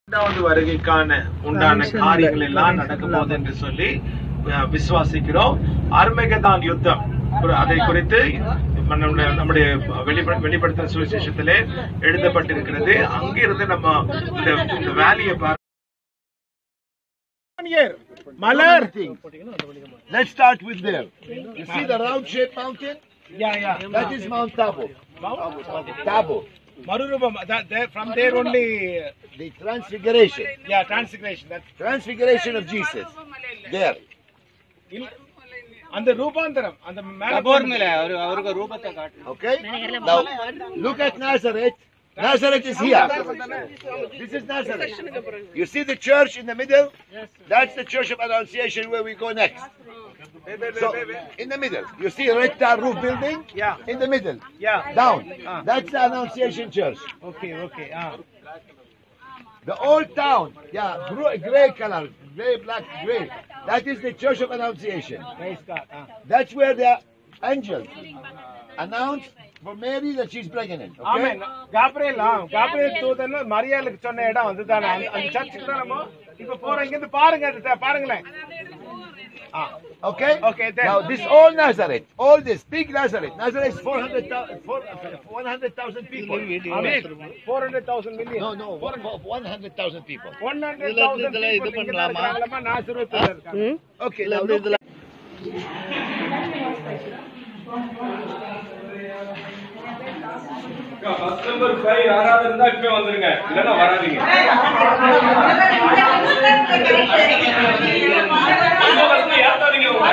இரண்டாவது வருகைக்கான உண்டான காரியங்கள் எல்லாம் நடக்க போகுது என்று சொல்லி அஹ், விசுவாசிக்கிறோம் அர்மகதான் யுத்தம் ஒரு- அதை குறித்து நம்முடைய நம்முடைய வெளிப்பட வெளிப்படுத்தின சுவிசேஷத்திலே எழுதப்பட்டிருக்கிறது அங்கிருந்து நம்ம இந்த இந்த வேலியை மலர் Let's start with there. You see the round shaped mountain? Yeah, yeah. That is Mount Tabo. Tabo. மறுரூபம் from there only The transfiguration. yeah transfiguration that Transfiguration of Jesus. There. அந்த ரூபாந்தரம் அந்த ಕಬೋರ್ ಮೇಲೆ ಅವರು ಅವ್ರಿಗೆ ರೂಪத்தை ಕಾಟು Okay? Now, look at Nazareth. Nazareth is here. This is Nazareth. You see the church in the middle? That's the church of Annunciation where we go next. So, in the middle, you see a red tar roof building? Yeah. In the middle. yeah Down. That's the Annunciation Church. okay okay ah The old town, yeah, gr- gray color, gray, black, gray. That is the Church of Annunciation. praise god ah That's where the angel announced for Mary that she's pregnant. Okay? Amen Gabriel ஆ Gabriel தூதன் மரியாளுக்கு சொன்ன இடம் வந்துதானே அந்த அந்த சர்ச்சுக்கு தான் நம்ம இப்ப போறோம் இங்க இருந்து பாருங்க அது த- பாருங்களேன் ஆ Okay? Okay, then. Now, this all Nazareth, all this big Nazareth. Nazareth is 400,000 4 100,000 people. Big. 400000 million No, no, one- one- 100,000 people. 100000 இது பண்ணலாமா? நாசரத்துல இருக்காங்க Okay, now look. First number five யாராவது இருந்தா இப்ப வந்துருங்க இல்லன்னா வராதீங்க ரொம்ப கஷ்டம், ஏத்தாதீங்க உங்களை.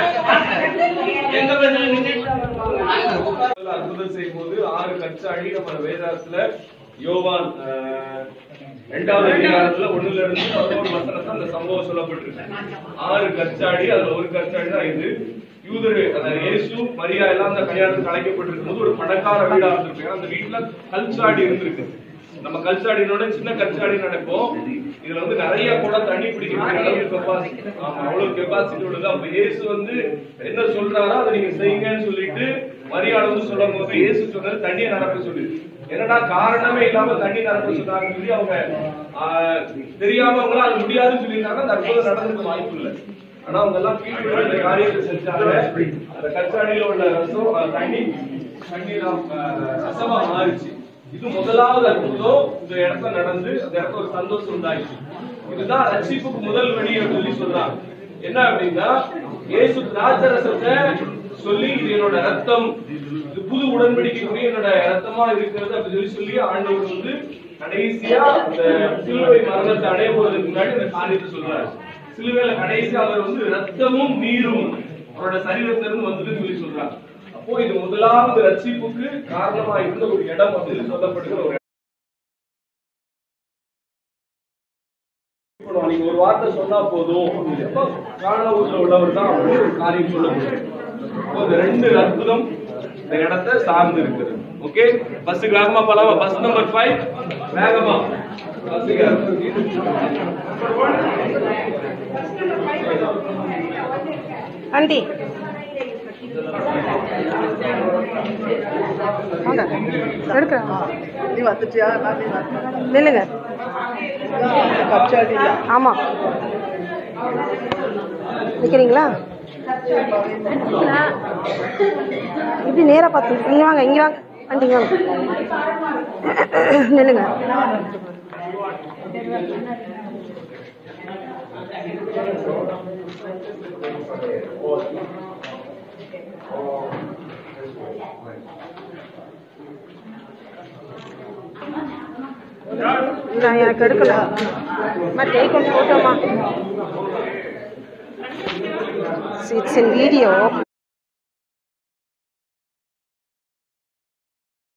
அற்புதம் செய்யும் போது ஆறு கச்சாடி நம்ம வேதாசத்துல யோவான் அஹ், ரெண்டாவது அதிகாரத்துல ஒண்ணுல இருந்து பதினோரு வசனத்துல அந்த சம்பவம் சொல்லப்பட்டிருக்கு ஆறு கச்சாடி அதுல ஒரு கச்சாடி தான் இது யூதரு அதாவது இயேசு மரியா எல்லாம் அந்த கல்யாணத்துக்கு அழைக்கப்பட்டிருக்கும் போது ஒரு பணக்கார வீடா இருந்திருக்கு அந்த வீட்டுல கல்சாடி இருந்திருக்கு நம்ம கல்சாடினோட சின்ன கல்சாடி நினைப்போம் இதுல வந்து நிறைய கூட தண்ணி பிடிக்கக்கூடிய அளவு கெப்பாசிட்டி ஆமா அவ்வளவு கெப்பாசிட்டி உள்ளது அப்ப இயேசு வந்து என்ன சொல்றாரோ அதை நீங்க செய்யுங்கன்னு சொல்லிட்டு மரியாதை வந்து சொல்லும் போது இயேசு சொன்னது தண்ணியை நிரப்ப சொல்லி என்னடா காரணமே இல்லாம தண்ணி நிரப்ப சொன்னாங்கன்னு சொல்லி அவங்க ஆஹ், தெரியாமவங்களா அது முடியாதுன்னு சொல்லியிருக்காங்க அந்த அற்புதம் நடந்திருக்க வாய்ப்பு இல்லை ஆனா அவங்க எல்லாம் கீழ்ப்படிஞ்சு இந்த காரியத்தை செஞ்சாங்க அந்த கச்சாடியில உள்ள ரசம் அஹ், தண்ணி தண்ணீரா அஹ், ரசமா மாறிச்சு இது முதலாவது அற்புதம் இந்த இடத்துல நடந்து அந்த இடத்துல ஒரு சந்தோஷம் உண்டாயிடுச்சு இதுதான் ரட்சிப்புக்கு முதல் வழி அப்படின்னு சொல்லி சொல்றாங்க என்ன அப்படின்னா இயேசு திராட்சரசத்தை சொல்லி இது என்னோட ரத்தம் இது புது உடன்படிக்கைக்குரிய என்னோட ரத்தமா இருக்கிறது அப்படின்னு சொல்லி சொல்லி ஆண்டவர் வந்து கடைசியா அந்த சிலுவை மரணத்தை அடைய போறதுக்கு முன்னாடி இந்த காரியத்தை சொல்றாரு சிலுவையில கடைசியா அவர் வந்து ரத்தமும் நீரும் அவரோட சரீரத்திலிருந்து வந்ததுன்னு சொல்லி சொல்றாங்க அப்போ இது முதலாவது ரட்சிப்புக்கு காரணமா இருந்த ஒரு இடம் அப்படின்னு சொல்லப்படுகிற ஒரு இடம். இப்போ நீங்க ஒரு வார்த்தை சொன்னா போதும் எப்ப காணவூர்ல உள்ளவர் தான் அப்படின்னு ஒரு காரியம் சொல்ல முடியும் அப்போ இந்த ரெண்டு அற்புதம் இந்த இடத்தை சார்ந்து இருக்குது ஓகே பஸ் வேகமா போலாமா பஸ் நம்பர் ஃபைவ் வேகமா பஸ்ஸுக்கு ஆண்டி வாங்க எடுக்கிறேன் நீ வந்துட்டியா நான் நீ வரேன். நில்லுங்க அந்த கச்சாடியில ஆமாம் நிற்கிறீங்களா இப்படி நேராக பார்த்து இங்கே வாங்க இங்கே வாங்க ஆண்டி இங்கே வாங்க நில்லுங்க நான் எனக்கு எடுக்கல அம்மா டேக் ஒன் ஃபோட்டோமா இட்ஸ் இன் வீடியோ